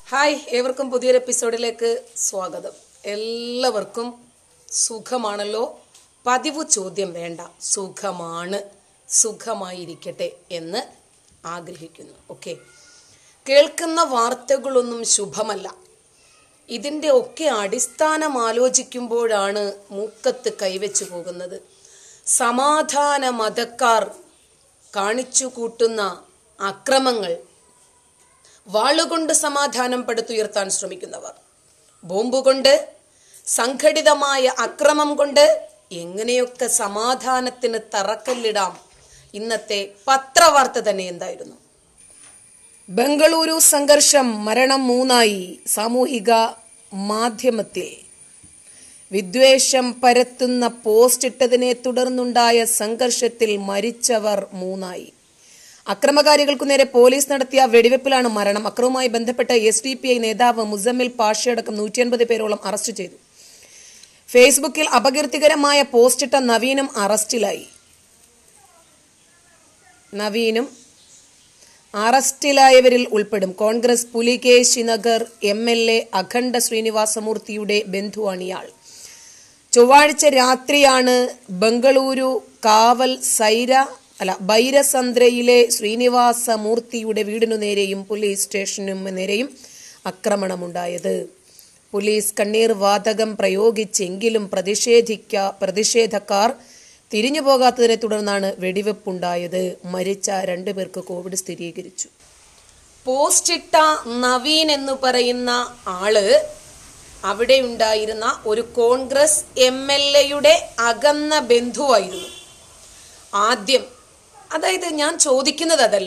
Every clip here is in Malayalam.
ഹായ് ഏവർക്കും പുതിയൊരു എപ്പിസോഡിലേക്ക് സ്വാഗതം എല്ലാവർക്കും സുഖമാണല്ലോ പതിവ് ചോദ്യം വേണ്ട സുഖമാണ് സുഖമായിരിക്കട്ടെ എന്ന് ആഗ്രഹിക്കുന്നു ഓക്കെ കേൾക്കുന്ന വാർത്തകളൊന്നും ശുഭമല്ല ഇതിൻ്റെ ഒക്കെ അടിസ്ഥാനം ആലോചിക്കുമ്പോഴാണ് മൂക്കത്ത് കൈവച്ചു പോകുന്നത് സമാധാന മതക്കാർ കാണിച്ചു കൂട്ടുന്ന അക്രമങ്ങൾ വാളുകൊണ്ട് സമാധാനം പടുത്തുയർത്താൻ ശ്രമിക്കുന്നവർ ബോംബ് കൊണ്ട് സംഘടിതമായ അക്രമം കൊണ്ട് എങ്ങനെയൊക്കെ സമാധാനത്തിന് തറക്കല്ലിടാം ഇന്നത്തെ പത്രവാർത്ത തന്നെ എന്തായിരുന്നു ബംഗളൂരു സംഘർഷം മരണം മൂന്നായി സാമൂഹിക മാധ്യമത്തിൽ വിദ്വേഷം പരത്തുന്ന പോസ്റ്റ് ഇട്ടതിനെ തുടർന്നുണ്ടായ സംഘർഷത്തിൽ മരിച്ചവർ മൂന്നായി അക്രമകാരികൾക്കു നേരെ പോലീസ് നടത്തിയ വെടിവെപ്പിലാണ് മരണം അക്രമവുമായി ബന്ധപ്പെട്ട എസ് ഡി പി ഐ നേതാവ് മുസമ്മിൽ പാഷയടക്കം നൂറ്റി അൻപത് പേരോളം അറസ്റ്റ് ചെയ്തു ഫേസ്ബുക്കിൽ അപകീർത്തികരമായ പോസ്റ്റിട്ട നവീനും അറസ്റ്റിലായി നവീനും അറസ്റ്റിലായവരിൽ ഉൾപ്പെടും Congress Pulikeshi Nagar M L A Akhanda ശ്രീനിവാസമൂർത്തിയുടെ ബന്ധുവാണ് ഇയാൾ ചൊവ്വാഴ്ച രാത്രിയാണ് ബംഗളൂരു കാവൽ സൈര അല്ല ബൈരസന്ദ്രയിലെ ശ്രീനിവാസമൂർത്തിയുടെ വീടിനു നേരെയും പോലീസ് സ്റ്റേഷനും നേരെയും ആക്രമണമുണ്ടായത് പോലീസ് കണ്ണീർ വാതകം പ്രയോഗിച്ചെങ്കിലും പ്രതിഷേധിക്ക പ്രതിഷേധക്കാർ തിരിഞ്ഞു പോകാത്തതിനെ തുടർന്നാണ് വെടിവെപ്പുണ്ടായത് മരിച്ച രണ്ടുപേർക്ക് കോവിഡ് സ്ഥിരീകരിച്ചു പോസ്റ്റിട്ട നവീൻ എന്ന് പറയുന്ന ആള് അവിടെ ഉണ്ടായിരുന്ന ഒരു കോൺഗ്രസ് എം എൽ എയുടെ അകന്ന ബന്ധുവായിരുന്നു ആദ്യം അതായത് ഞാൻ ചോദിക്കുന്നത് അതല്ല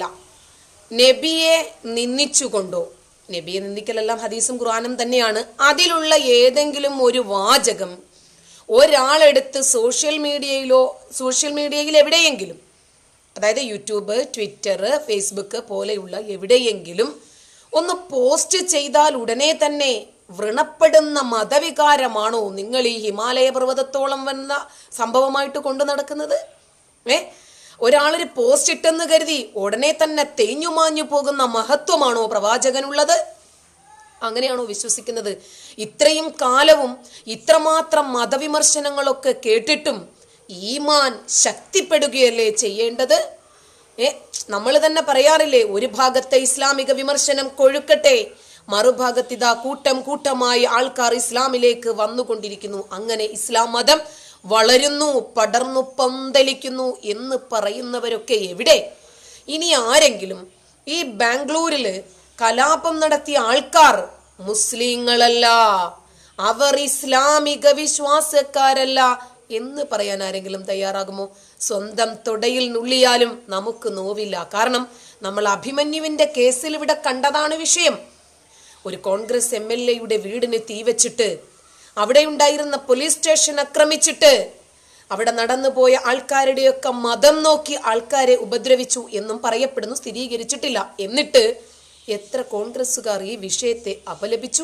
നബിയെ നിന്ദിച്ചുകൊണ്ടോ നബിയെ നിന്ദിക്കലെല്ലാം ഹദീസും ഖുർആാനും തന്നെയാണ് അതിലുള്ള ഏതെങ്കിലും ഒരു വാചകം ഒരാളെടുത്ത് സോഷ്യൽ മീഡിയയിലോ സോഷ്യൽ മീഡിയയിൽ എവിടെയെങ്കിലും അതായത് യൂട്യൂബ് ട്വിറ്റർ ഫേസ്ബുക്ക് പോലെയുള്ള എവിടെയെങ്കിലും ഒന്ന് പോസ്റ്റ് ചെയ്താൽ ഉടനെ തന്നെ വ്രണപ്പെടുന്ന മതവികാരമാണോ നിങ്ങൾ ഈ ഹിമാലയ പർവ്വതത്തോളം വന്ന സംഭവമായിട്ട് കൊണ്ടു നടക്കുന്നത് ഏ ഒരാളൊരു പോസ്റ്റ് ഇട്ടെന്ന് കരുതി ഉടനെ തന്നെ തേഞ്ഞുമാഞ്ഞു പോകുന്ന മഹത്വമാണോ പ്രവാചകനുള്ളത് അങ്ങനെയാണോ വിശ്വസിക്കുന്നത് ഇത്രയും കാലവും ഇത്രമാത്രം മതവിമർശനങ്ങളൊക്കെ കേട്ടിട്ടും ഈമാൻ ശക്തിപ്പെടുകയല്ലേ ചെയ്യേണ്ടത് ഏ നമ്മൾ തന്നെ പറയാറില്ലേ ഒരു ഭാഗത്തെ ഇസ്ലാമിക വിമർശനം കൊഴുക്കട്ടെ മറുഭാഗത്ത് ഇതാ കൂട്ടം കൂട്ടമായി ആൾക്കാർ ഇസ്ലാമിലേക്ക് വന്നുകൊണ്ടിരിക്കുന്നു അങ്ങനെ ഇസ്ലാം മതം വളരുന്നു പടർന്നു പന്തലിക്കുന്നു എന്ന് പറയുന്നവരൊക്കെ എവിടെ ഇനി ആരെങ്കിലും ഈ ബാംഗ്ലൂരില് കലാപം നടത്തിയ ആൾക്കാർ മുസ്ലിങ്ങളല്ല അവർ ഇസ്ലാമിക വിശ്വാസക്കാരല്ല എന്ന് പറയാൻ ആരെങ്കിലും തയ്യാറാകുമോ സ്വന്തം തൊടയിൽ നുള്ളിയാലും നമുക്ക് നോവില്ല കാരണം നമ്മൾ അഭിമന്യുവിന്റെ കേസിൽ ഇവിടെ കണ്ടതാണ് വിഷയം ഒരു കോൺഗ്രസ് എം എൽ എയുടെ വീടിന് തീവച്ചിട്ട് അവിടെ ഉണ്ടായിരുന്ന പോലീസ് സ്റ്റേഷൻ ആക്രമിച്ചിട്ട് അവിടെ നടന്നുപോയ ആൾക്കാരുടെയൊക്കെ മതം നോക്കി ആൾക്കാരെ ഉപദ്രവിച്ചു എന്നും പറയപ്പെടുന്നു സ്ഥിരീകരിച്ചിട്ടില്ല എന്നിട്ട് എത്ര കോൺഗ്രസ്സുകാർ ഈ വിഷയത്തെ അപലപിച്ചു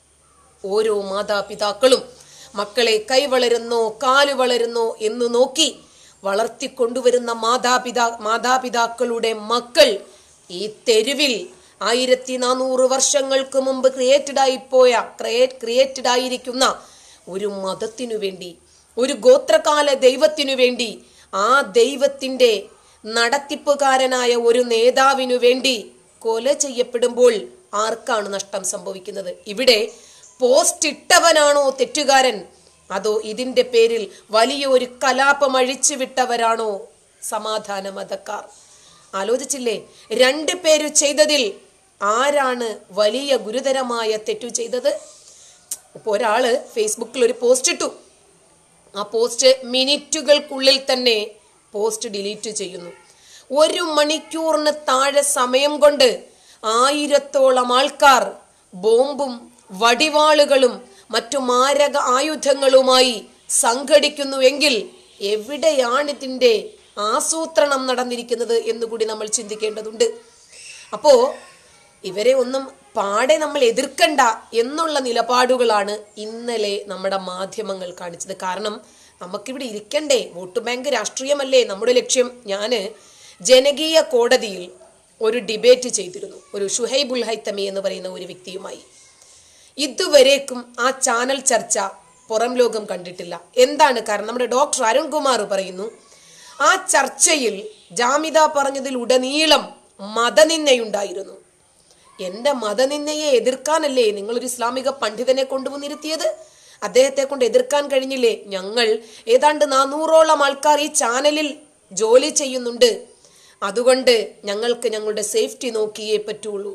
ഓരോ മാതാപിതാക്കളും മക്കളെ കൈ വളരുന്നോ കാല് വളരുന്നോ എന്ന് നോക്കി വളർത്തിക്കൊണ്ടുവരുന്ന മാതാപിതാ മാതാപിതാക്കളുടെ മക്കൾ ഈ തെരുവിൽ ആയിരത്തി നാനൂറ് വർഷങ്ങൾക്ക് മുമ്പ് ക്രിയേറ്റഡ് ആയി പോയ ക്രിയേറ്റഡ് ആയിരിക്കുന്ന ഒരു മതത്തിനു വേണ്ടി ഒരു ഗോത്രകാല ദൈവത്തിനു വേണ്ടി ആ ദൈവത്തിന്റെ നടത്തിപ്പുകാരനായ ഒരു നേതാവിനു വേണ്ടി കൊല ചെയ്യപ്പെടുമ്പോൾ ആർക്കാണ് നഷ്ടം സംഭവിക്കുന്നത് ഇവിടെ പോസ്റ്റ് ഇട്ടവനാണോ തെറ്റുകാരൻ അതോ ഇതിന്റെ പേരിൽ വലിയൊരു കലാപം അഴിച്ചു വിട്ടവരാണോ സമാധാന മതക്കാർ ആലോചിച്ചില്ലേ രണ്ട് പേര് ചെയ്തതിൽ ആരാണ് വലിയ ഗുരുതരമായ തെറ്റു ചെയ്തത് ഇപ്പോൾ ഒരാള് ഫേസ്ബുക്കിൽ ഒരു പോസ്റ്റ് ഇട്ടു ആ പോസ്റ്റ് മിനിറ്റുകൾക്കുള്ളിൽ തന്നെ പോസ്റ്റ് ഡിലീറ്റ് ചെയ്യുന്നു ഒരു മണിക്കൂറിന് താഴെ സമയം കൊണ്ട് ആയിരത്തോളം ആൾക്കാർ ബോംബും വടിവാളുകളും മറ്റു മാരക ആയുധങ്ങളുമായി സംഘടിക്കുന്നുവെങ്കിൽ എവിടെയാണ് ഇതിന്റെ ആസൂത്രണം നടന്നിരിക്കുന്നത് എന്നുകൂടി നമ്മൾ ചിന്തിക്കേണ്ടതുണ്ട് അപ്പോ ഇവരെ ഒന്നും പാടെ നമ്മൾ എതിർക്കണ്ട എന്നുള്ള നിലപാടുകളാണ് ഇന്നലെ നമ്മുടെ മാധ്യമങ്ങൾ കാണിച്ചത് കാരണം നമുക്കിവിടെ ഇരിക്കണ്ടേ വോട്ട് ബാങ്ക് രാഷ്ട്രീയമല്ലേ നമ്മുടെ ലക്ഷ്യം ഞാന് ജനകീയ കോടതിയിൽ ഒരു ഡിബേറ്റ് ചെയ്തിരുന്നു ഒരു ഷുഹൈബുൽ ഹൈത്തമി എന്ന് പറയുന്ന ഒരു വ്യക്തിയുമായി ഇതുവരേക്കും ആ ചാനൽ ചർച്ച പുറം ലോകം കണ്ടിട്ടില്ല എന്താണ് കാരണം നമ്മുടെ ഡോക്ടർ അരുൺകുമാർ പറയുന്നു ആ ചർച്ചയിൽ ജാമിത പറഞ്ഞതിൽ ഉടനീളം മതനിന്ദയുണ്ടായിരുന്നു എന്റെ മതനിന്ദയെ എതിർക്കാനല്ലേ നിങ്ങളൊരു ഇസ്ലാമിക പണ്ഡിതനെ കൊണ്ടുവന്നിരുത്തിയത് അദ്ദേഹത്തെ കൊണ്ട് എതിർക്കാൻ കഴിഞ്ഞില്ലേ ഞങ്ങൾ ഏതാണ്ട് നാനൂറോളം ആൾക്കാർ ഈ ചാനലിൽ ജോലി ചെയ്യുന്നുണ്ട് അതുകൊണ്ട് ഞങ്ങൾക്ക് ഞങ്ങളുടെ സേഫ്റ്റി നോക്കിയേ പറ്റുള്ളൂ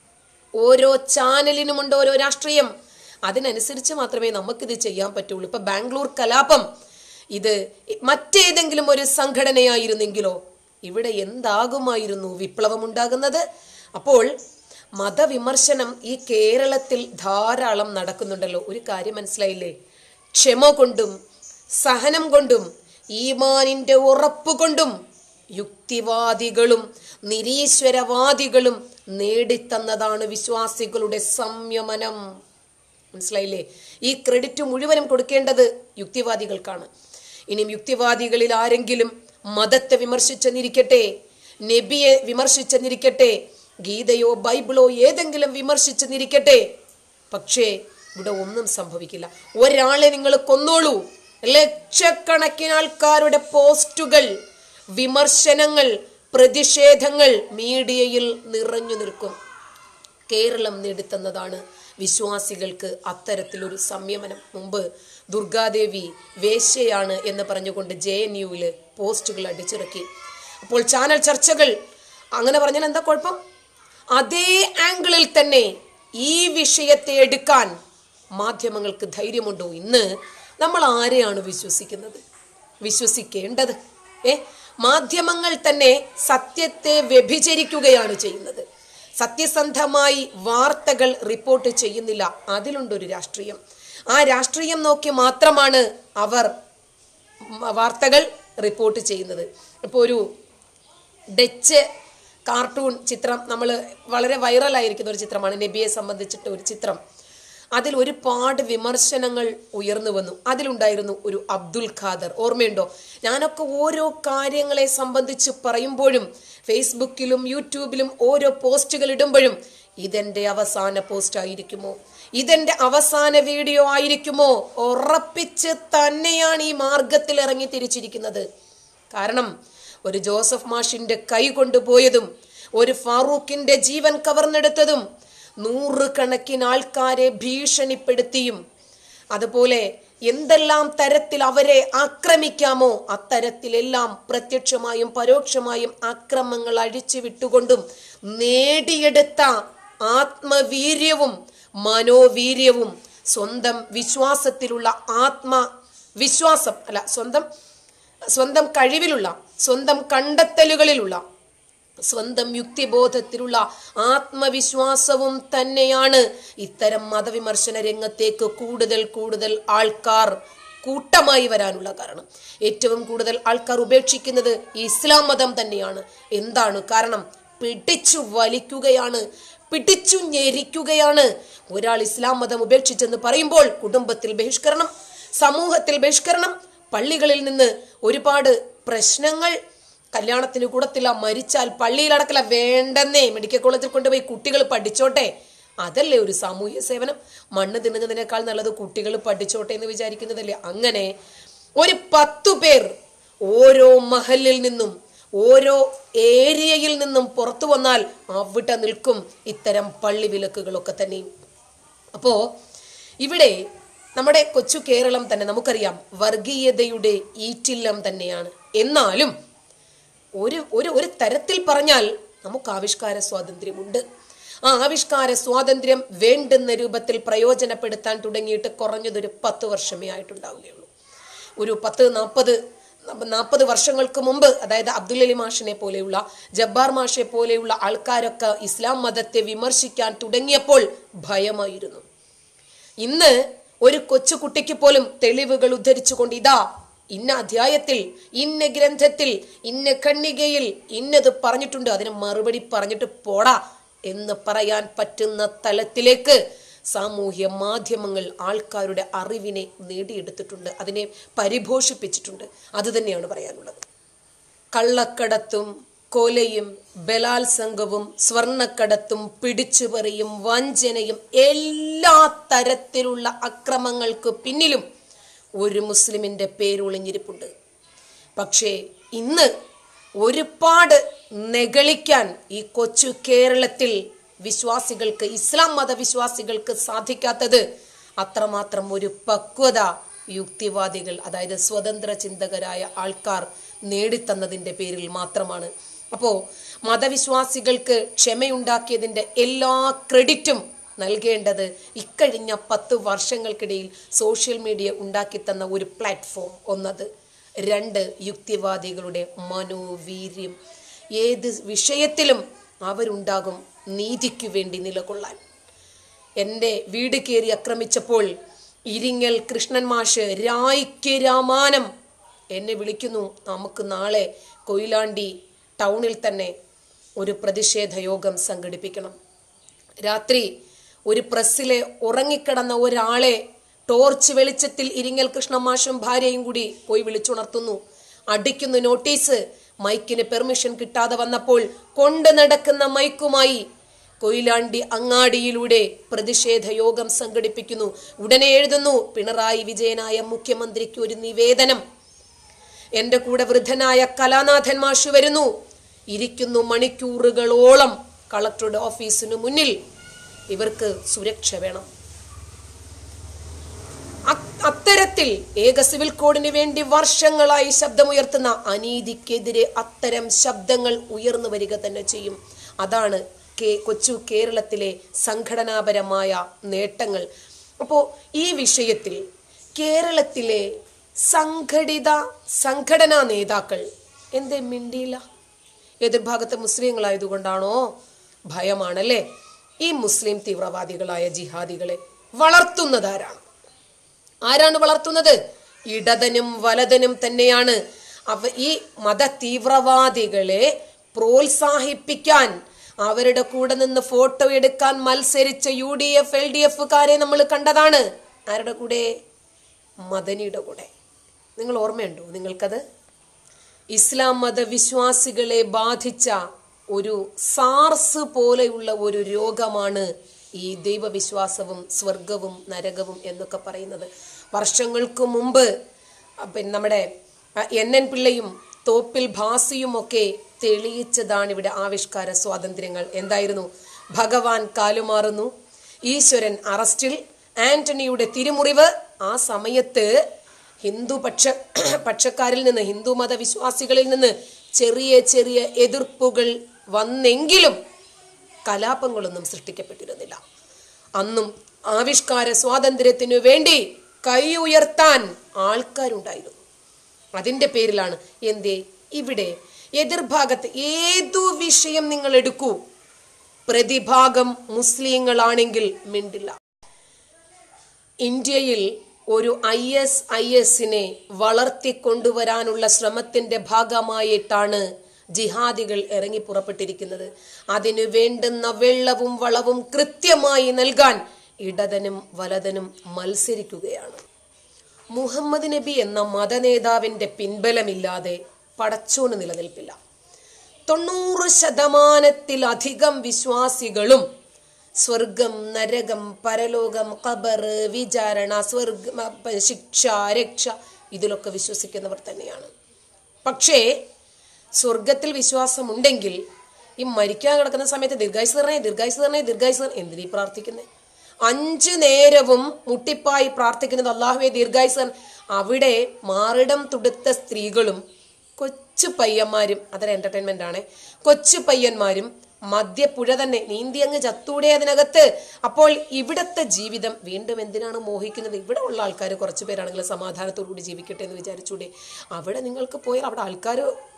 ഓരോ ചാനലിനുമുണ്ട് ഓരോ രാഷ്ട്രീയം അതിനനുസരിച്ച് മാത്രമേ നമുക്കിത് ചെയ്യാൻ പറ്റുള്ളൂ ഇപ്പൊ ബാംഗ്ലൂർ കലാപം ഇത് മറ്റേതെങ്കിലും ഒരു സംഘടനയായിരുന്നെങ്കിലോ ഇവിടെ എന്താകുമായിരുന്നു വിപ്ലവം ഉണ്ടാകുന്നത് അപ്പോൾ മതവിമർശനം ഈ കേരളത്തിൽ ധാരാളം നടക്കുന്നുണ്ടല്ലോ ഒരു കാര്യം മനസ്സിലായില്ലേ ക്ഷമ കൊണ്ടും സഹനം കൊണ്ടും ഈമാനിന്റെ ഉറപ്പ് കൊണ്ടും യുക്തിവാദികളും നിരീശ്വരവാദികളും നേടിത്തന്നതാണ് വിശ്വാസികളുടെ സംയമനം മനസ്സിലായില്ലേ ഈ ക്രെഡിറ്റ് മുഴുവനും കൊടുക്കേണ്ടത് യുക്തിവാദികൾക്കാണ് ഇനിയും യുക്തിവാദികളിൽ ആരെങ്കിലും മതത്തെ വിമർശിച്ചെന്നിരിക്കട്ടെ നബിയെ വിമർശിച്ചെന്നിരിക്കട്ടെ ഗീതയോ ബൈബിളോ ഏതെങ്കിലും വിമർശിച്ചെന്നിരിക്കട്ടെ പക്ഷേ ഇവിടെ ഒന്നും സംഭവിക്കില്ല ഒരാളെ നിങ്ങൾ കൊന്നോളൂ ലക്ഷക്കണക്കിന് ആൾക്കാരുടെ പോസ്റ്റുകൾ വിമർശനങ്ങൾ പ്രതിഷേധങ്ങൾ മീഡിയയിൽ നിറഞ്ഞു നിൽക്കും കേരളം നേടിത്തന്നതാണ് വിശ്വാസികൾക്ക് അത്തരത്തിലൊരു സംയമനം മുമ്പ് ദുർഗാദേവി വേശ്യയാണ് എന്ന് പറഞ്ഞുകൊണ്ട് ജെ എൻ യുവിൽ പോസ്റ്റുകൾ അടിച്ചിറക്കി അപ്പോൾ ചാനൽ ചർച്ചകൾ അങ്ങനെ പറഞ്ഞാൽ എന്താ കുഴപ്പം അതേ ആംഗിളിൽ തന്നെ ഈ വിഷയത്തെ എടുക്കാൻ മാധ്യമങ്ങൾക്ക് ധൈര്യമുണ്ടോ ഇന്ന് നമ്മൾ ആരെയാണ് വിശ്വസിക്കുന്നത് വിശ്വസിക്കേണ്ടത് ഏ മാധ്യമങ്ങൾ തന്നെ സത്യത്തെ വ്യഭിചരിക്കുകയാണ് ചെയ്യുന്നത് സത്യസന്ധമായി വാർത്തകൾ റിപ്പോർട്ട് ചെയ്യുന്നില്ല അതിലുണ്ടൊരു രാഷ്ട്രീയം ആ രാഷ്ട്രീയം നോക്കി മാത്രമാണ് അവർ വാർത്തകൾ റിപ്പോർട്ട് ചെയ്യുന്നത് ഇപ്പോൾ ഒരു ഡച്ച് കാർട്ടൂൺ ചിത്രം നമ്മൾ വളരെ വൈറലായിരിക്കുന്ന ഒരു ചിത്രമാണ് നബിയെ സംബന്ധിച്ചിട്ട് ഒരു ചിത്രം അതിൽ ഒരുപാട് വിമർശനങ്ങൾ ഉയർന്നു വന്നു അതിലുണ്ടായിരുന്നു ഒരു അബ്ദുൽ ഖാദർ ഓർമ്മയുണ്ടോ ഞാനൊക്കെ ഓരോ കാര്യങ്ങളെ സംബന്ധിച്ച് പറയുമ്പോഴും ഫേസ്ബുക്കിലും യൂട്യൂബിലും ഓരോ പോസ്റ്റുകൾ ഇടുമ്പോഴും ഇതെന്റെ അവസാന പോസ്റ്റ് ആയിരിക്കുമോ ഇതെന്റെ അവസാന വീഡിയോ ആയിരിക്കുമോ ഉറപ്പിച്ച് തന്നെയാണ് ഈ മാർഗത്തിൽ ഇറങ്ങി തിരിച്ചിരിക്കുന്നത് കാരണം ഒരു ജോസഫ് മാഷിന്റെ കൈ കൊണ്ടുപോയതും ഒരു ഫാറൂഖിന്റെ ജീവൻ കവർന്നെടുത്തതും നൂറുകണക്കിന് ആൾക്കാരെ ഭീഷണിപ്പെടുത്തിയും അതുപോലെ എന്തെല്ലാം തരത്തിൽ അവരെ ആക്രമിക്കാമോ അത്തരത്തിലെല്ലാം പ്രത്യക്ഷമായും പരോക്ഷമായും ആക്രമങ്ങൾ അഴിച്ചു വിട്ടുകൊണ്ടും നേടിയെടുത്ത ആത്മവീര്യവും മനോവീര്യവും സ്വന്തം വിശ്വാസത്തിലുള്ള ആത്മ വിശ്വാസം അല്ല സ്വന്തം സ്വന്തം കഴിവിലുള്ള സ്വന്തം കണ്ടെത്തലുകളിലുള്ള സ്വന്തം യുക്തിബോധത്തിലുള്ള ആത്മവിശ്വാസവും തന്നെയാണ് ഇത്തരം മതവിമർശന രംഗത്തേക്ക് കൂടുതൽ കൂടുതൽ ആൾക്കാർ കൂട്ടമായി വരാനുള്ള കാരണം ഏറ്റവും കൂടുതൽ ആൾക്കാർ ഉപേക്ഷിക്കുന്നത് ഈ ഇസ്ലാം മതം തന്നെയാണ് എന്താണ് കാരണം പിടിച്ചു വലിക്കുകയാണ് പിടിച്ചു ഞെരിക്കുകയാണ് ഒരാൾ ഇസ്ലാം മതം ഉപേക്ഷിച്ചെന്ന് പറയുമ്പോൾ കുടുംബത്തിൽ ബഹിഷ്കരണം സമൂഹത്തിൽ ബഹിഷ്കരണം പള്ളികളിൽ നിന്ന് ഒരുപാട് പ്രശ്നങ്ങൾ കല്യാണത്തിന് കൂടത്തില്ല മരിച്ചാൽ പള്ളിയിൽ അടക്കില്ല വേണ്ടെന്നേ മെഡിക്കൽ കോളേജിൽ കൊണ്ടുപോയി കുട്ടികൾ പഠിച്ചോട്ടെ അതല്ലേ ഒരു സാമൂഹ്യ സേവനം മണ്ണ് തിന്നുന്നതിനേക്കാൾ നല്ലത് കുട്ടികൾ പഠിച്ചോട്ടെ എന്ന് വിചാരിക്കുന്നതല്ലേ അങ്ങനെ ഒരു പത്തു പേർ ഓരോ മഹലിൽ നിന്നും ഓരോ ഏരിയയിൽ നിന്നും പുറത്തു വന്നാൽ അവിടെ നിൽക്കും ഇത്തരം പള്ളി വിലക്കുകളൊക്കെ തന്നെയും അപ്പോ ഇവിടെ നമ്മുടെ കൊച്ചു കേരളം തന്നെ നമുക്കറിയാം വർഗീയതയുടെ ഈറ്റില്ലം തന്നെയാണ് എന്നാലും ഒരു ഒരു ഒരു തരത്തിൽ പറഞ്ഞാൽ നമുക്ക് ആവിഷ്കാര സ്വാതന്ത്ര്യമുണ്ട് ആ ആവിഷ്കാര സ്വാതന്ത്ര്യം വേണ്ടുന്ന രൂപത്തിൽ പ്രയോജനപ്പെടുത്താൻ തുടങ്ങിയിട്ട് കുറഞ്ഞതൊരു പത്ത് വർഷമേ ആയിട്ടുണ്ടാവുകയുള്ളൂ ഒരു പത്ത് നാൽപ്പത് നാൽപ്പത് വർഷങ്ങൾക്ക് മുമ്പ് അതായത് അബ്ദുൽ അലി മാഷിനെ പോലെയുള്ള ജബ്ബാർ മാഷെ പോലെയുള്ള ആൾക്കാരൊക്കെ ഇസ്ലാം മതത്തെ വിമർശിക്കാൻ തുടങ്ങിയപ്പോൾ ഭയമായിരുന്നു ഇന്ന് ഒരു കൊച്ചുകുട്ടിക്ക് പോലും തെളിവുകൾ ഉദ്ധരിച്ചുകൊണ്ട് ഇതാ ഇന്ന അധ്യായത്തിൽ ഇന്ന ഗ്രന്ഥത്തിൽ ഇന്ന ഖണ്ണികയിൽ ഇന്നത് പറഞ്ഞിട്ടുണ്ട് അതിന് മറുപടി പറഞ്ഞിട്ട് പോടാ എന്ന് പറയാൻ പറ്റുന്ന തലത്തിലേക്ക് സാമൂഹ്യ മാധ്യമങ്ങൾ ആൾക്കാരുടെ അറിവിനെ നേടിയെടുത്തിട്ടുണ്ട് അതിനെ പരിപോഷിപ്പിച്ചിട്ടുണ്ട് അത് തന്നെയാണ് പറയാനുള്ളത് കള്ളക്കടത്തും കൊലയും ബലാത്സംഗവും സ്വർണക്കടത്തും പിടിച്ചുപറിയും വഞ്ചനയും എല്ലാ തരത്തിലുള്ള അക്രമങ്ങൾക്ക് പിന്നിലും ഒരു മുസ്ലിമിന്റെ പേരൊളിഞ്ഞിരിപ്പുണ്ട് പക്ഷേ ഇന്ന് ഒരുപാട് നെഗളിക്കാൻ ഈ കൊച്ചു കേരളത്തിൽ വിശ്വാസികൾക്ക് ഇസ്ലാം മതവിശ്വാസികൾക്ക് സാധിക്കാത്തത് അത്രമാത്രം ഒരു പക്വത യുക്തിവാദികൾ അതായത് സ്വതന്ത്ര ചിന്തകരായ ആൾക്കാർ നേടിത്തന്നതിൻ്റെ പേരിൽ മാത്രമാണ് അപ്പോൾ മതവിശ്വാസികൾക്ക് ക്ഷമയുണ്ടാക്കിയതിൻ്റെ എല്ലാ ക്രെഡിറ്റും നൽകേണ്ടത് ഇക്കഴിഞ്ഞ പത്ത് വർഷങ്ങൾക്കിടയിൽ സോഷ്യൽ മീഡിയ ഉണ്ടാക്കിത്തന്ന ഒരു പ്ലാറ്റ്ഫോം ഒന്നത് രണ്ട് യുക്തിവാദികളുടെ മനോവീര്യം ഏത് വിഷയത്തിലും അവരുണ്ടാകും നീതിക്കു വേണ്ടി നിലകൊള്ളാൻ എൻ്റെ വീട് കയറി ആക്രമിച്ചപ്പോൾ ഇരിങ്ങൽ കൃഷ്ണൻ മാഷ് രായ്ക്ക് രാമാനം എന്നെ വിളിക്കുന്നു നമുക്ക് നാളെ കൊയിലാണ്ടി ടൗണിൽ തന്നെ ഒരു പ്രതിഷേധ യോഗം സംഘടിപ്പിക്കണം രാത്രി ഒരു പ്രസ്സിലെ ഉറങ്ങിക്കിടന്ന ഒരാളെ ടോർച്ച് വെളിച്ചത്തിൽ ഇരിങ്ങൽ കൃഷ്ണമാഷും ഭാര്യയും കൂടി പോയി വിളിച്ചുണർത്തുന്നു അടിക്കുന്നു നോട്ടീസ് മൈക്കിന് പെർമിഷൻ കിട്ടാതെ വന്നപ്പോൾ കൊണ്ടു നടക്കുന്ന മൈക്കുമായി കൊയിലാണ്ടി അങ്ങാടിയിലൂടെ പ്രതിഷേധ യോഗം സംഘടിപ്പിക്കുന്നു ഉടനെ എഴുതുന്നു പിണറായി വിജയനായ മുഖ്യമന്ത്രിക്ക് ഒരു നിവേദനം എന്റെ കൂടെ വൃദ്ധനായ കലാനാഥൻ മാഷ് വരുന്നു ഇരിക്കുന്നു മണിക്കൂറുകളോളം കളക്ടറുടെ ഓഫീസിനു മുന്നിൽ ഇവർക്ക് സുരക്ഷ വേണം അ- അത്തരത്തിൽ ഏക സിവിൽ കോഡിന് വേണ്ടി വർഷങ്ങളായി ശബ്ദമുയർത്തുന്ന അനീതിക്കെതിരെ അത്തരം ശബ്ദങ്ങൾ ഉയർന്നു വരിക തന്നെ ചെയ്യും അതാണ് കേ കൊച്ചു കേരളത്തിലെ സംഘടനാപരമായ നേട്ടങ്ങൾ അപ്പോൾ ഈ വിഷയത്തിൽ കേരളത്തിലെ സംഘടിത സംഘടനാ നേതാക്കൾ എന്തേ മിണ്ടിയില്ല എതിർഭാഗത്തെ മുസ്ലിങ്ങളായതുകൊണ്ടാണോ ഭയമാണല്ലേ ഈ മുസ്ലിം തീവ്രവാദികളായ ജിഹാദികളെ വളർത്തുന്നതാരാണ് ആരാണ് വളർത്തുന്നത് ഇടതനും വലതനും തന്നെയാണ് അവ ഈ മത തീവ്രവാദികളെ പ്രോത്സാഹിപ്പിക്കാൻ അവരുടെ കൂടെ നിന്ന് ഫോട്ടോ എടുക്കാൻ മത്സരിച്ച U D F L D എഫുകാരെ നമ്മൾ കണ്ടതാണ് ആരുടെ കൂടെ മദനിയുടെ കൂടെ നിങ്ങൾ ഓർമ്മയുണ്ടോ നിങ്ങൾക്കത് ഇസ്ലാം മതവിശ്വാസികളെ ബാധിച്ച ഒരു സാർസ് പോലെയുള്ള ഒരു രോഗമാണ് ഈ ദൈവവിശ്വാസവും സ്വർഗവും നരകവും എന്നൊക്കെ പറയുന്നത് വർഷങ്ങൾക്ക് മുമ്പ് അ, പിന്നെ നമ്മുടെ അ, എൻ എൻ പിള്ളയും തോപ്പിൽ ഭാസിയും ഒക്കെ തെളിയിച്ചതാണ് ഇവിടെ ആവിഷ്കാര സ്വാതന്ത്ര്യങ്ങൾ എന്തായിരുന്നു ഭഗവാൻ കാലുമാറുന്നു ഈശ്വരൻ അറസ്റ്റിൽ ആന്റണിയുടെ തിരുമുറിവ് ആ സമയത്ത് ഹിന്ദു പക്ഷ പക്ഷക്കാരിൽ നിന്ന് ഹിന്ദു മതവിശ്വാസികളിൽ നിന്ന് ചെറിയ ചെറിയ എതിർപ്പുകൾ വന്നെങ്കിലും കലാപങ്ങളൊന്നും സൃഷ്ടിക്കപ്പെട്ടിരുന്നില്ല അന്നും ആവിഷ്കാര സ്വാതന്ത്ര്യത്തിനു വേണ്ടി കൈ ഉയർത്താൻ ആൾക്കാരുണ്ടായിരുന്നു അതിന്റെ പേരിലാണ് എന്തേ ഇവിടെ എതിർഭാഗത്ത് ഏതു വിഷയം നിങ്ങൾ എടുക്കൂ പ്രതിഭാഗം മുസ്ലിങ്ങളാണെങ്കിൽ മിണ്ടില്ല ഇന്ത്യയിൽ ഒരു ഐ എസ് ഐ എസിനെ വളർത്തിക്കൊണ്ടുവരാനുള്ള ശ്രമത്തിന്റെ ഭാഗമായിട്ടാണ് ജിഹാദികൾ ഇറങ്ങി പുറപ്പെട്ടിരിക്കുന്നത് അതിനു വേണ്ടുന്ന വെള്ളവും വളവും കൃത്യമായി നൽകാൻ ഇടതനും വലതനും മത്സരിക്കുകയാണ് മുഹമ്മദ് നബി എന്ന മതനേതാവിന്റെ പിൻബലമില്ലാതെ പടച്ചോന് നിലനിൽപ്പില്ല തൊണ്ണൂറ് ശതമാനത്തിലധികം വിശ്വാസികളും സ്വർഗം നരകം പരലോകം ഖബർ വിചാരണ സ്വർഗ ശിക്ഷ രക്ഷ ഇതിലൊക്കെ വിശ്വസിക്കുന്നവർ തന്നെയാണ് പക്ഷേ സ്വർഗത്തിൽ വിശ്വാസമുണ്ടെങ്കിൽ ഈ മരിക്കാൻ കിടക്കുന്ന സമയത്ത് ദീർഘായുസ് തരണേ ദീർഘായുസ് തരണേ ദീർഘായുസ് തരണേ എന്തിനീ പ്രാർത്ഥിക്കുന്നേ അഞ്ചു നേരവും മുട്ടിപ്പായി പ്രാർത്ഥിക്കുന്നത് അള്ളാഹുവെ ദീർഘായുസ് തരണേ. അവിടെ മാറിടം തുടുത്ത സ്ത്രീകളും കൊച്ചു പയ്യന്മാരും അതൊരു എന്റർടൈൻമെന്റ് ആണ് കൊച്ചു പയ്യന്മാരും മധ്യപ്പുഴ തന്നെ നീന്തി അങ്ങ് ചത്തൂടെ അതിനകത്ത് അപ്പോൾ ഇവിടത്തെ ജീവിതം വീണ്ടും എന്തിനാണ് മോഹിക്കുന്നത് ഇവിടെ ഉള്ള ആൾക്കാർ കുറച്ച് പേരാണെങ്കിലും സമാധാനത്തോടുകൂടി ജീവിക്കട്ടെ എന്ന് വിചാരിച്ചൂടെ അവിടെ നിങ്ങൾക്ക് പോയാൽ അവിടെ ആൾക്കാർ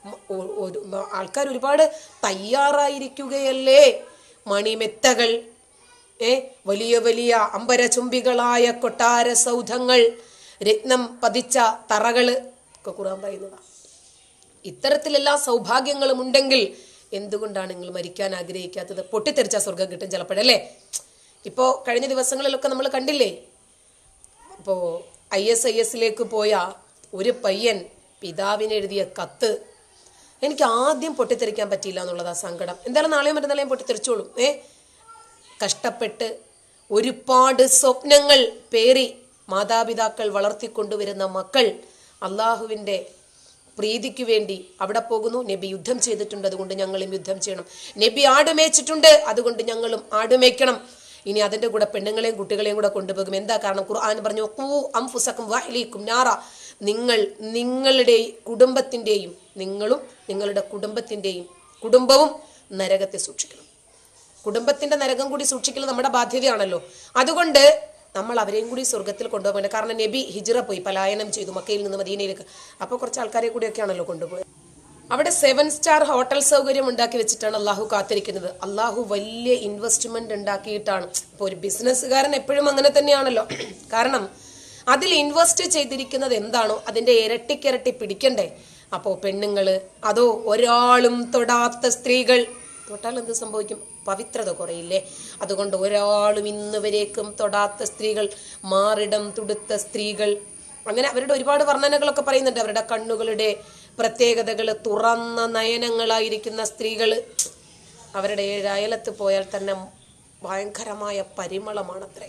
ആൾക്കാർ ഒരുപാട് തയ്യാറായിരിക്കുകയല്ലേ മണിമെത്തകൾ ഏ വലിയ വലിയ അമ്പരചുംബികളായ കൊട്ടാര സൗധങ്ങൾ രത്നം പതിച്ച തറകള് ഒക്കെ കുറാൻ പറയുന്നതാണ് ഇത്തരത്തിലെല്ലാ സൗഭാഗ്യങ്ങളും ഉണ്ടെങ്കിൽ എന്തുകൊണ്ടാണ് നിങ്ങൾ മരിക്കാൻ ആഗ്രഹിക്കാത്തത് പൊട്ടിത്തെറിച്ച സ്വർഗം കിട്ടും ചിലപ്പോഴല്ലേ ഇപ്പോൾ കഴിഞ്ഞ ദിവസങ്ങളിലൊക്കെ നമ്മൾ കണ്ടില്ലേ അപ്പോൾ ഐ എസ് ഐ എസിലേക്ക് പോയ ഒരു പയ്യൻ പിതാവിന് എഴുതിയ കത്ത് എനിക്ക് ആദ്യം പൊട്ടിത്തെറിക്കാൻ പറ്റിയില്ല എന്നുള്ളതാ സങ്കടം എന്തായാലും നാളെയും മറ്റന്നാളെയും പൊട്ടിത്തെറിച്ചോളും ഏ കഷ്ടപ്പെട്ട് ഒരുപാട് സ്വപ്നങ്ങൾ പേറി മാതാപിതാക്കൾ വളർത്തിക്കൊണ്ടുവരുന്ന മക്കൾ അള്ളാഹുവിൻ്റെ പ്രീതിക്ക് വേണ്ടി അവിടെ പോകുന്നു നബി യുദ്ധം ചെയ്തിട്ടുണ്ട് അതുകൊണ്ട് ഞങ്ങളും യുദ്ധം ചെയ്യണം നബി ആടുമേച്ചിട്ടുണ്ട് അതുകൊണ്ട് ഞങ്ങളും ആടുമേക്കണം ഇനി അതിന്റെ കൂടെ പെണ്ണുങ്ങളെയും കുട്ടികളെയും കൂടെ കൊണ്ടുപോകും എന്താ കാരണം ഖുർആൻ പറഞ്ഞു കൂ അംഫുസക്കും വാഹ്ലീക്കും നാറ നിങ്ങൾ നിങ്ങളുടെ കുടുംബത്തിൻ്റെയും നിങ്ങളും നിങ്ങളുടെ കുടുംബത്തിൻ്റെയും കുടുംബവും നരകത്തെ സൂക്ഷിക്കണം കുടുംബത്തിന്റെ നരകം കൂടി സൂക്ഷിക്കൽ നമ്മുടെ ബാധ്യതയാണല്ലോ അതുകൊണ്ട് നമ്മൾ അവരെയും കൂടി സ്വർഗത്തിൽ കൊണ്ടുപോകേണ്ടത് കാരണം നബി ഹിജ്റ പോയി പലായനം ചെയ്തു മക്കയിൽ നിന്ന് മദീനയിലേക്ക് അപ്പോൾ കുറച്ച് ആൾക്കാരെ കൂടിയൊക്കെയാണല്ലോ കൊണ്ടുപോയത് അവിടെ സെവൻ സ്റ്റാർ ഹോട്ടൽ സൗകര്യം ഉണ്ടാക്കി വെച്ചിട്ടാണ് അള്ളാഹു കാത്തിരിക്കുന്നത് അള്ളാഹു വലിയ ഇൻവെസ്റ്റ്മെന്റ് ഉണ്ടാക്കിയിട്ടാണ് ഇപ്പോൾ ഒരു ബിസിനസ്സുകാരൻ എപ്പോഴും അങ്ങനെ തന്നെയാണല്ലോ കാരണം അതിൽ ഇൻവെസ്റ്റ് ചെയ്തിരിക്കുന്നത് എന്താണോ അതിന്റെ ഇരട്ടിക്കിരട്ടി പിടിക്കണ്ടേ അപ്പോൾ പെണ്ണുങ്ങള് അതോ ഒരാളും തൊടാത്ത സ്ത്രീകൾ തൊട്ടാൽ എന്ത് സംഭവിക്കും പവിത്രത കുറയില്ലേ അതുകൊണ്ട് ഒരാളും ഇന്ന് വരേക്കും തൊടാത്ത സ്ത്രീകൾ മാറിടം തുടുത്ത സ്ത്രീകൾ അങ്ങനെ അവരുടെ ഒരുപാട് വർണ്ണനകളൊക്കെ പറയുന്നുണ്ട് അവരുടെ കണ്ണുകളുടെ പ്രത്യേകതകൾ തുറന്ന നയനങ്ങളായിരിക്കുന്ന സ്ത്രീകൾ അവരുടെ ഏഴ് അയലത്ത് പോയാൽ തന്നെ ഭയങ്കരമായ പരിമളമാണത്രേ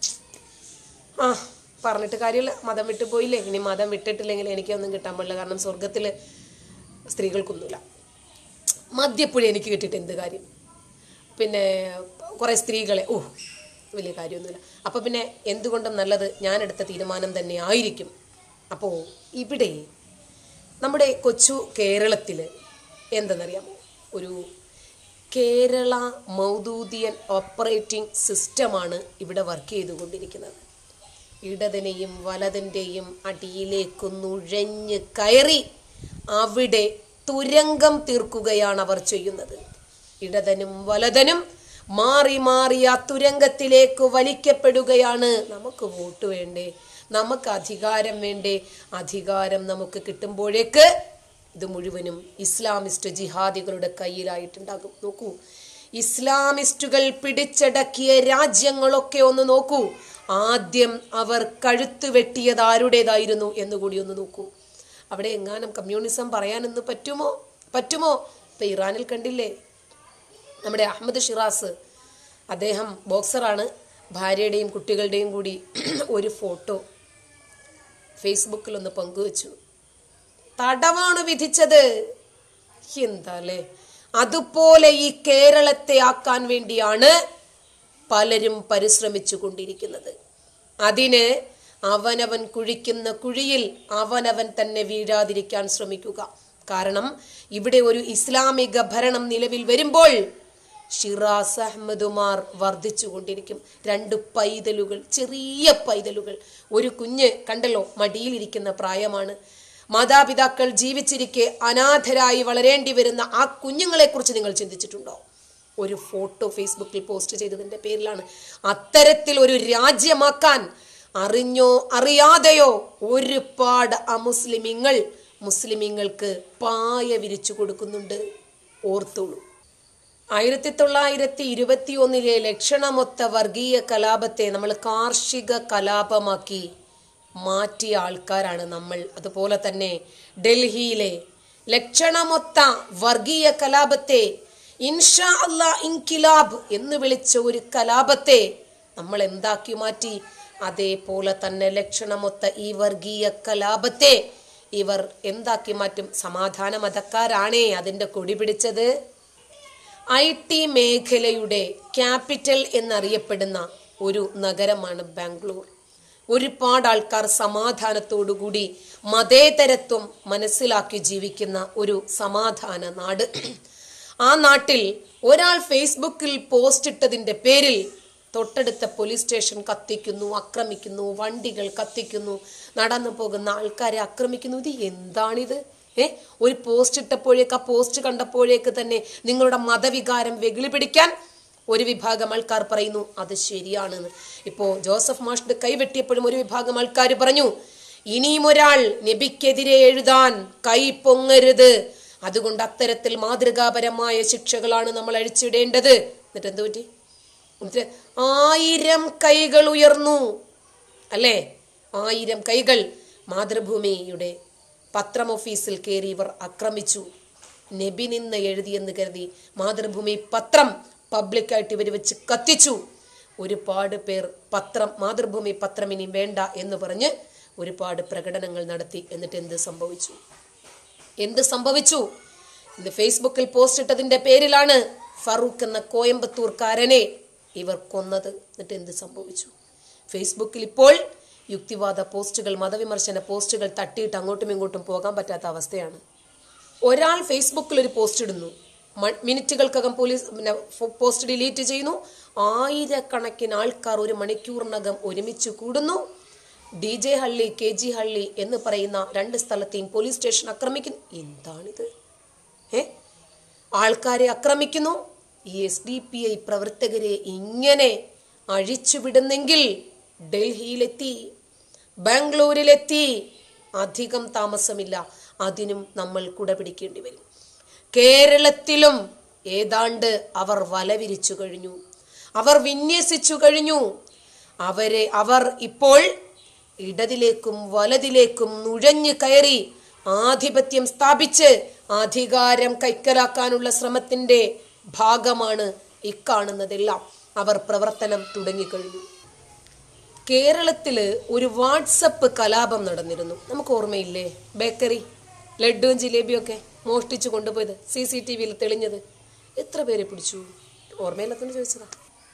ആ പറഞ്ഞിട്ട് കാര്യമില്ല മതം വിട്ടു പോയില്ലേ ഇനി മതം വിട്ടിട്ടില്ലെങ്കിൽ എനിക്കൊന്നും കിട്ടാൻ പാടില്ല കാരണം സ്വർഗത്തിൽ സ്ത്രീകൾക്കൊന്നുമില്ല മദ്യപ്പുഴ എനിക്ക് കിട്ടിയിട്ട് എന്ത് കാര്യം പിന്നെ കുറേ സ്ത്രീകളെ ഓ വലിയ കാര്യമൊന്നുമില്ല അപ്പോൾ പിന്നെ എന്തുകൊണ്ടും നല്ലത് ഞാൻ എടുത്ത തീരുമാനം തന്നെ ആയിരിക്കും അപ്പോൾ ഇവിടെ നമ്മുടെ കൊച്ചു കേരളത്തിൽ എന്തെന്നറിയാമോ ഒരു കേരള മൗദൂദിയൻ ഓപ്പറേറ്റിംഗ് സിസ്റ്റമാണ് ഇവിടെ വർക്ക് ചെയ്തുകൊണ്ടിരിക്കുന്നത് ഇടതിനെയും വലതിൻ്റെയും അടിയിലേക്ക് നുഴഞ്ഞ് കയറി അവിടെ തുരങ്കം തീർക്കുകയാണ് അവർ ചെയ്യുന്നത് ഇടതനും വലതനും മാറി മാറി ആ തുരങ്കത്തിലേക്ക് വലിക്കപ്പെടുകയാണ് നമുക്ക് വോട്ട് വേണ്ടേ നമുക്ക് അധികാരം വേണ്ടേ അധികാരം നമുക്ക് കിട്ടുമ്പോഴേക്ക് ഇത് മുഴുവനും ഇസ്ലാമിസ്റ്റ് ജിഹാദികളുടെ കയ്യിലായിട്ടുണ്ടാകും നോക്കൂ ഇസ്ലാമിസ്റ്റുകൾ പിടിച്ചടക്കിയ രാജ്യങ്ങളൊക്കെ ഒന്ന് നോക്കൂ ആദ്യം അവർ കഴുത്ത് വെട്ടിയത് ആരുടേതായിരുന്നു എന്നുകൂടി ഒന്ന് നോക്കൂ അവിടെ എങ്ങാനും കമ്മ്യൂണിസം പറയാനെന്ന് പറ്റുമോ പറ്റുമോ ഇപ്പൊ ഇറാനിൽ കണ്ടില്ലേ നമ്മുടെ അഹമ്മദ് ഷിറാസ് അദ്ദേഹം ബോക്സറാണ് ഭാര്യയുടെയും കുട്ടികളുടെയും കൂടി ഒരു ഫോട്ടോ ഫേസ്ബുക്കിൽ ഒന്ന് പങ്കുവച്ചു തടവാണ് വിധിച്ചത് എന്താ അല്ലേ അതുപോലെ ഈ കേരളത്തെ ആക്കാൻ വേണ്ടിയാണ് പലരും പരിശ്രമിച്ചു കൊണ്ടിരിക്കുന്നത് അതിന് അവനവൻ കുഴിക്കുന്ന കുഴിയിൽ അവനവൻ തന്നെ വീഴാതിരിക്കാൻ ശ്രമിക്കുക കാരണം ഇവിടെ ഒരു ഇസ്ലാമിക ഭരണം നിലവിൽ വരുമ്പോൾ ഷിറാസ് അഹമ്മദുമാർ വർദ്ധിച്ചു കൊണ്ടിരിക്കും രണ്ട് പൈതലുകൾ ചെറിയ പൈതലുകൾ ഒരു കുഞ്ഞ് കണ്ടല്ലോ മടിയിലിരിക്കുന്ന പ്രായമാണ് മാതാപിതാക്കൾ ജീവിച്ചിരിക്കെ അനാഥരായി വളരേണ്ടി വരുന്ന ആ കുഞ്ഞുങ്ങളെ കുറിച്ച് നിങ്ങൾ ചിന്തിച്ചിട്ടുണ്ടോ ഒരു ഫോട്ടോ ഫേസ്ബുക്കിൽ പോസ്റ്റ് ചെയ്തതിന്റെ പേരിലാണ് അത്തരത്തിൽ ഒരു രാജ്യമാക്കാൻ അറിഞ്ഞോ അറിയാതെയോ ഒരുപാട് അമുസ്ലിമിങ്ങൾ മുസ്ലിമിങ്ങൾക്ക് പായ വിരിച്ചു കൊടുക്കുന്നുണ്ട് ഓർത്തോളൂ ആയിരത്തി തൊള്ളായിരത്തി ഇരുപത്തി ഒന്നിലെ ലക്ഷണമൊത്ത വർഗീയ കലാപത്തെ നമ്മൾ കാർഷിക കലാപമാക്കി മാറ്റിയ ആൾക്കാരാണ് നമ്മൾ അതുപോലെ തന്നെ ഡൽഹിയിലെ ലക്ഷണമൊത്ത വർഗീയ കലാപത്തെ ഇൻഷാ അല്ലാ ഇൻകിലാബ് എന്ന് വിളിച്ച ഒരു കലാപത്തെ നമ്മൾ എന്താക്കി മാറ്റി അതേപോലെ തന്നെ ലക്ഷണമൊത്ത ഈ വർഗീയ കലാപത്തെ ഇവർ എന്താക്കി മാറ്റും സമാധാന മതക്കാരാണേ അതിന്റെ കൊടി പിടിച്ചത് ഐ ടി മേഖലയുടെ ക്യാപിറ്റൽ എന്നറിയപ്പെടുന്ന ഒരു നഗരമാണ് ബാംഗ്ലൂർ ഒരുപാട് ആൾക്കാർ സമാധാനത്തോടുകൂടി മതേതരത്വം മനസ്സിലാക്കി ജീവിക്കുന്ന ഒരു സമാധാന നാട് ആ നാട്ടിൽ ഒരാൾ ഫേസ്ബുക്കിൽ പോസ്റ്റ് ഇട്ടതിന്റെ പേരിൽ തൊട്ടടുത്ത പോലീസ് സ്റ്റേഷൻ കത്തിക്കുന്നു ആക്രമിക്കുന്നു വണ്ടികൾ കത്തിക്കുന്നു നടന്നു പോകുന്ന ആൾക്കാരെ ആക്രമിക്കുന്നു ഇത് എന്താണിത് ഏ ഒരു പോസ്റ്റ് ഇട്ടപ്പോഴേക്ക് ആ പോസ്റ്റ് കണ്ടപ്പോഴേക്ക് തന്നെ നിങ്ങളുടെ മതവികാരം വെകിളി പിടിക്കാൻ ഒരു വിഭാഗം ആൾക്കാർ പറയുന്നു അത് ശരിയാണെന്ന് ഇപ്പോ ജോസഫ് മാഷ്ഡ് കൈവെട്ടിയപ്പോഴും ഒരു വിഭാഗം ആൾക്കാർ പറഞ്ഞു ഇനിയും ഒരാൾ നബിക്കെതിരെ എഴുതാൻ കൈ പൊങ്ങരുത് അതുകൊണ്ട് അത്തരത്തിൽ മാതൃകാപരമായ ശിക്ഷകളാണ് നമ്മൾ അഴിച്ചിടേണ്ടത് എന്നിട്ട് എന്ത് പറ്റി എന്നിട്ട് ആയിരം കൈകൾ ഉയർന്നു അല്ലേ ആയിരം കൈകൾ മാതൃഭൂമിയുടെ പത്രം ഓഫീസിൽ കയറി ഇവർ ആക്രമിച്ചു നബി നിന്ന് എഴുതിയെന്ന് കരുതി മാതൃഭൂമി പത്രം പബ്ലിക്കായിട്ട് ഇവർ വെച്ച് കത്തിച്ചു ഒരുപാട് പേർ പത്രം മാതൃഭൂമി പത്രം ഇനി വേണ്ട എന്ന് പറഞ്ഞ് ഒരുപാട് പ്രകടനങ്ങൾ നടത്തി എന്നിട്ട് എന്ത് സംഭവിച്ചു എന്ത് സംഭവിച്ചു ഇന്ന് ഫേസ്ബുക്കിൽ പോസ്റ്റ് ഇട്ടതിന്റെ പേരിലാണ് ഫറൂഖ് എന്ന കോയമ്പത്തൂർക്കാരനെ ഇവർ കൊന്നത് എന്നിട്ട് എന്ത് സംഭവിച്ചു ഫേസ്ബുക്കിൽ ഇപ്പോൾ യുക്തിവാദ പോസ്റ്റുകൾ മതവിമർശന പോസ്റ്റുകൾ തട്ടിയിട്ട് അങ്ങോട്ടും ഇങ്ങോട്ടും പോകാൻ പറ്റാത്ത അവസ്ഥയാണ് ഒരാൾ ഫേസ്ബുക്കിൽ ഒരു പോസ്റ്റ് ഇടുന്നു മ- മിനിറ്റുകൾക്കകം പോലീസ് പിന്നെ ഫോ- പോസ്റ്റ് ഡിലീറ്റ് ചെയ്യുന്നു ആയിരക്കണക്കിന് ആൾക്കാർ ഒരു മണിക്കൂറിനകം ഒരുമിച്ച് കൂടുന്നു D J Halli K G Halli എന്ന് പറയുന്ന രണ്ട് സ്ഥലത്തെയും പോലീസ് സ്റ്റേഷൻ ആക്രമിക്കുന്നു എന്താണിത് ഏ ആൾക്കാരെ ആക്രമിക്കുന്നു ഈ എസ് ഡി പി ഐ പ്രവർത്തകരെ ഇങ്ങനെ അഴിച്ചുവിടുന്നെങ്കിൽ ഡൽഹിയിലെത്തി ബാംഗ്ലൂരിലെത്തി അധികം താമസമില്ല അതിനും നമ്മൾ കുടപിടിക്കേണ്ടി വരും കേരളത്തിലും ഏതാണ്ട് അവർ വലവിരിച്ചു കഴിഞ്ഞു അവർ വിന്യസിച്ചു കഴിഞ്ഞു അവരെ അവർ ഇപ്പോൾ ഇടതിലേക്കും വലതിലേക്കും നുഴഞ്ഞു കയറി ആധിപത്യം സ്ഥാപിച്ച് അധികാരം കൈക്കലാക്കാനുള്ള ശ്രമത്തിന്റെ ഭാഗമാണ് ഇക്കാണുന്നതെല്ലാം അവർ പ്രവർത്തനം തുടങ്ങിക്കഴിഞ്ഞു കേരളത്തില് ഒരു വാട്സപ്പ് കലാപം നടന്നിരുന്നു നമുക്ക് ഓർമ്മയില്ലേ ബേക്കറി ലഡുവും ജിലേബിയും ഒക്കെ മോഷ്ടിച്ചു കൊണ്ടുപോയത് സി സി ടി വിയിൽ തെളിഞ്ഞത് എത്ര പേരെ പിടിച്ചു ഓർമ്മയില്ലാത്തന്ന് ചോദിച്ചതാ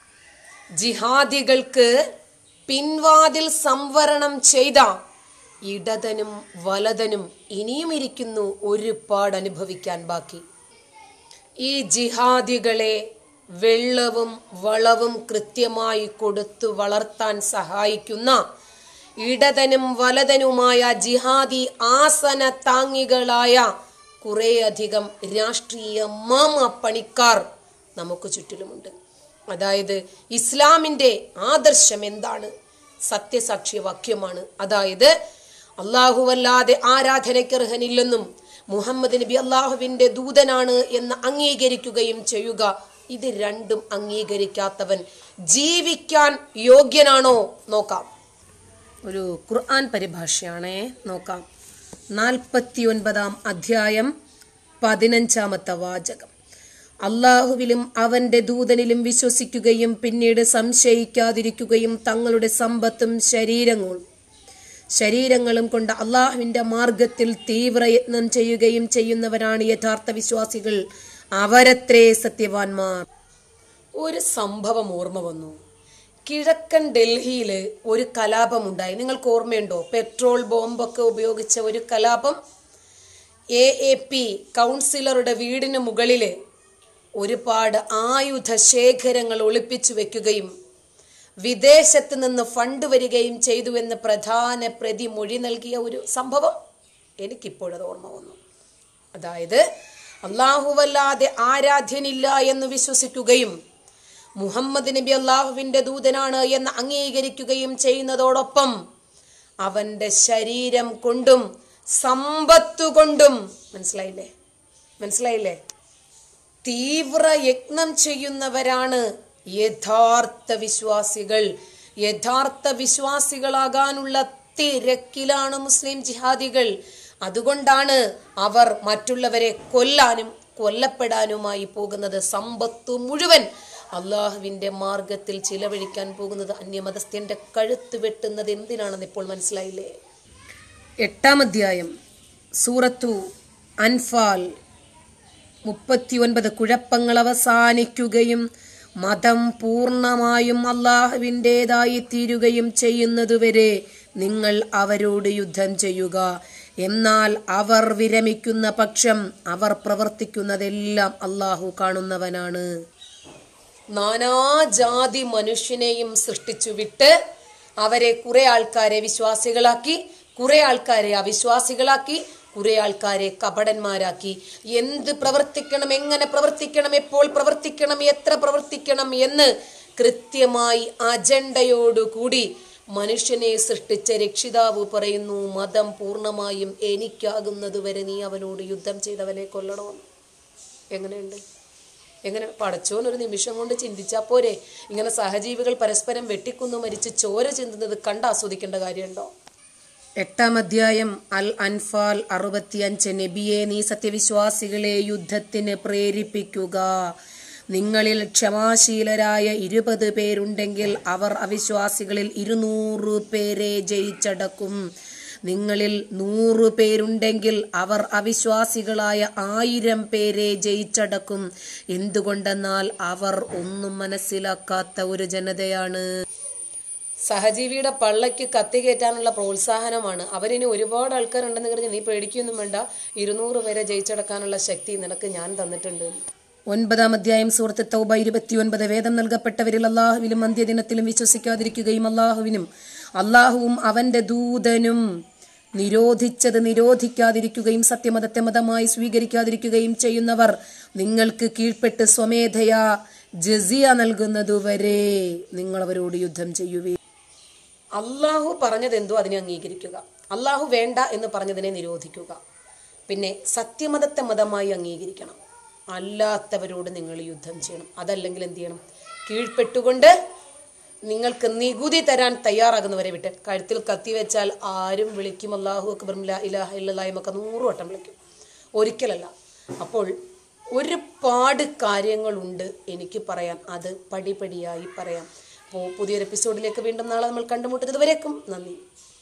ജിഹാദികൾക്ക് പിൻവാതിൽ സംവരണം ചെയ്ത ഇടതനും വലതനും ഇനിയും ഇരിക്കുന്നു ഒരുപാട് അനുഭവിക്കാൻ ബാക്കി ഈ ജിഹാദികളെ വെള്ളവും വളവും കൃത്യമായി കൊടുത്തു വളർത്താൻ സഹായിക്കുന്ന ഇടതനും വലതനുമായ ജിഹാദി ആസന താങ്ങികളായ കുറേയധികം രാഷ്ട്രീയ മാമ പണിക്കാർ നമുക്ക് ചുറ്റിലുമുണ്ട് അതായത് ഇസ്ലാമിന്റെ ആദർശം എന്താണ് സത്യസാക്ഷ്യ വാക്യമാണ് അതായത് അള്ളാഹുവല്ലാതെ ആരാധനയ്ക്കർഹനില്ലെന്നും മുഹമ്മദ് നബി അള്ളാഹുവിന്റെ ദൂതനാണ് എന്ന് അംഗീകരിക്കുകയും ചെയ്യുക ഇത് രണ്ടും അംഗീകരിക്കാത്തവൻ ജീവിക്കാൻ യോഗ്യനാണോ നോക്കാം ഒരു ഖുർആൻ പരിഭാഷയാണേ നോക്കാം നാൽപ്പത്തി ഒൻപതാം അധ്യായം പതിനഞ്ചാമത്തെ വാചകം അള്ളാഹുവിലും അവന്റെ ദൂതനിലും വിശ്വസിക്കുകയും പിന്നീട് സംശയിക്കാതിരിക്കുകയും തങ്ങളുടെ സമ്പത്തും ശരീരങ്ങളും ശരീരങ്ങളും കൊണ്ട് അള്ളാഹുവിന്റെ മാർഗത്തിൽ തീവ്രയത്നം ചെയ്യുകയും ചെയ്യുന്നവരാണ് യഥാർത്ഥ വിശ്വാസികൾ അവരത്രേ സത്യവാൻമാർ ഒരു സംഭവം ഓർമ്മ വന്നു കിഴക്കൻ ഡൽഹിയിൽ ഒരു കലാപമുണ്ടായി നിങ്ങൾക്ക് ഓർമ്മയുണ്ടോ പെട്രോൾ ബോംബൊക്കെ ഉപയോഗിച്ച ഒരു കലാപം എ എ പി കൗൺസിലറുടെ വീടിന് മുകളിൽ ഒരുപാട് ആയുധ ശേഖരങ്ങൾ ഒളിപ്പിച്ചു വെക്കുകയും വിദേശത്ത് നിന്ന് ഫണ്ട് വരികയും ചെയ്തു എന്ന് പ്രധാന പ്രതി മൊഴി നൽകിയ ഒരു സംഭവം എനിക്കിപ്പോഴത് ഓർമ്മ വന്നു അതായത് അള്ളാഹുവല്ലാതെ ആരാധ്യനില്ല എന്ന് വിശ്വസിക്കുകയും മുഹമ്മദ് നബി അള്ളാഹുവിന്റെ ദൂതനാണ് എന്ന് അംഗീകരിക്കുകയും ചെയ്യുന്നതോടൊപ്പം അവന്റെ ശരീരം കൊണ്ടും സമ്പത്തു കൊണ്ടും മനസ്സിലായില്ലേ മനസ്സിലായില്ലേ തീവ്ര യജ്ഞം ചെയ്യുന്നവരാണ് യഥാർത്ഥ വിശ്വാസികൾ യഥാർത്ഥ വിശ്വാസികളാകാനുള്ള തിരക്കിലാണ് മുസ്ലിം ജിഹാദികൾ അതുകൊണ്ടാണ് അവർ മറ്റുള്ളവരെ കൊല്ലാനും കൊല്ലപ്പെടാനുമായി പോകുന്നത് സമ്പത്ത് മുഴുവൻ അള്ളാഹുവിന്റെ മാർഗത്തിൽ ചിലവഴിക്കാൻ പോകുന്നത് അന്യമതസ്ഥന്റെ കഴുത്ത് വെട്ടുന്നത് എന്തിനാണെന്ന് ഇപ്പോൾ മനസ്സിലായില്ലേ എട്ടാം അധ്യായം സൂറത്തു അൻഫാൽ മുപ്പത്തിയൊൻപത് കുഴപ്പങ്ങൾ അവസാനിക്കുകയും മതം പൂർണ്ണമായും അള്ളാഹുവിൻ്റെതായി തീരുകയും ചെയ്യുന്നതുവരെ നിങ്ങൾ അവരോട് യുദ്ധം ചെയ്യുക എന്നാൽ അവർ വിരമിക്കുന്ന പക്ഷം അവർ പ്രവർത്തിക്കുന്നതെല്ലാം അള്ളാഹു കാണുന്നവനാണ് നാനാജാതി മനുഷ്യനെയും സൃഷ്ടിച്ചു വിട്ട് അവരെ കുറെ ആൾക്കാരെ വിശ്വാസികളാക്കി കുറെ ആൾക്കാരെ അവിശ്വാസികളാക്കി കുറെ ആൾക്കാരെ കപടന്മാരാക്കി എന്ത് പ്രവർത്തിക്കണം എങ്ങനെ പ്രവർത്തിക്കണം എപ്പോൾ പ്രവർത്തിക്കണം എത്ര പ്രവർത്തിക്കണം എന്ന് കൃത്യമായി അജണ്ടയോടുകൂടി മനുഷ്യനെ സൃഷ്ടിച്ച രക്ഷിതാവ് പറയുന്നു മതം പൂർണ്ണമായും എനിക്കാകുന്നതുവരെ നീ അവനോട് യുദ്ധം ചെയ്തവനെ കൊല്ലണമെന്ന് എങ്ങനെയുണ്ട് എങ്ങനെ പടച്ചോൻ ഒരു നിമിഷം കൊണ്ട് ചിന്തിച്ചാൽ പോരെ ഇങ്ങനെ സഹജീവികൾ പരസ്പരം വെട്ടിക്കൊന്നു മരിച്ച് ചോര ചിന്തുന്നത് കണ്ട് ആസ്വദിക്കേണ്ട കാര്യമുണ്ടോ എട്ടാം അധ്യായം അൽ അൻഫാൽ അറുപത്തിയഞ്ച് നബിയെ നീ സത്യവിശ്വാസികളെ യുദ്ധത്തിന് പ്രേരിപ്പിക്കുക നിങ്ങളിൽ ക്ഷമാശീലരായ ഇരുപത് പേരുണ്ടെങ്കിൽ അവർ അവിശ്വാസികളിൽ ഇരുന്നൂറ് പേരെ ജയിച്ചടക്കും നിങ്ങളിൽ നൂറ് പേരുണ്ടെങ്കിൽ അവർ അവിശ്വാസികളായ ആയിരം പേരെ ജയിച്ചടക്കും എന്തുകൊണ്ടെന്നാൽ അവർ ഒന്നും മനസ്സിലാക്കാത്ത ഒരു ജനതയാണ് സഹജീവിയുടെ പള്ളയ്ക്ക് കത്തി കയറ്റാനുള്ള പ്രോത്സാഹനമാണ് അവരിനി ഒരുപാട് ആൾക്കാരുണ്ടെന്ന് കരുതി നീ പേടിക്കൊന്നും വേണ്ട ഇരുന്നൂറ് പേരെ ജയിച്ചടക്കാനുള്ള ശക്തി നിനക്ക് ഞാൻ തന്നിട്ടുണ്ട് ഒൻപതാം അധ്യായം സുഹൃത്ത് തൗബ ഇരുപത്തിയൊൻപത് വേദം നൽകപ്പെട്ടവരിൽ അള്ളാഹുവിലും അന്ത്യദിനത്തിലും വിശ്വസിക്കാതിരിക്കുകയും അള്ളാഹുവിനും അള്ളാഹുവും അവന്റെ ദൂതനും നിരോധിച്ചത് നിരോധിക്കാതിരിക്കുകയും സത്യമതത്തെ മതമായി സ്വീകരിക്കാതിരിക്കുകയും ചെയ്യുന്നവർ നിങ്ങൾക്ക് കീഴ്പ്പെട്ട് സ്വമേധയാ ജസിയ നൽകുന്നതുവരെ നിങ്ങൾ അവരോട് യുദ്ധം ചെയ്യുവേ അള്ളാഹു പറഞ്ഞതെന്തോ അതിനെ അംഗീകരിക്കുക അള്ളാഹു വേണ്ട എന്ന് പറഞ്ഞതിനെ നിരോധിക്കുക പിന്നെ സത്യമതത്തെ മതമായി അംഗീകരിക്കണം അല്ലാത്തവരോട് നിങ്ങൾ യുദ്ധം ചെയ്യണം അതല്ലെങ്കിൽ എന്ത് ചെയ്യണം കീഴ്പ്പെട്ടുകൊണ്ട് നിങ്ങൾക്ക് നികുതി തരാൻ തയ്യാറാകുന്നവരെ വിട്ട് കഴുത്തിൽ കത്തി വെച്ചാൽ ആരും വിളിക്കും അള്ളാഹു അക്ബർ ലാ ഇലാഹ ഇല്ലല്ലാഹിമൊക്കെ നൂറ് വട്ടം വിളിക്കും ഒരിക്കലല്ല അപ്പോൾ ഒരുപാട് കാര്യങ്ങളുണ്ട് എനിക്ക് പറയാൻ അത് പടിപടിയായി പറയാം അപ്പോൾ പുതിയൊരു എപ്പിസോഡിലേക്ക് വീണ്ടും നാളെ നമ്മൾ കണ്ടുമുട്ടുന്നത് വരേക്കും നന്ദി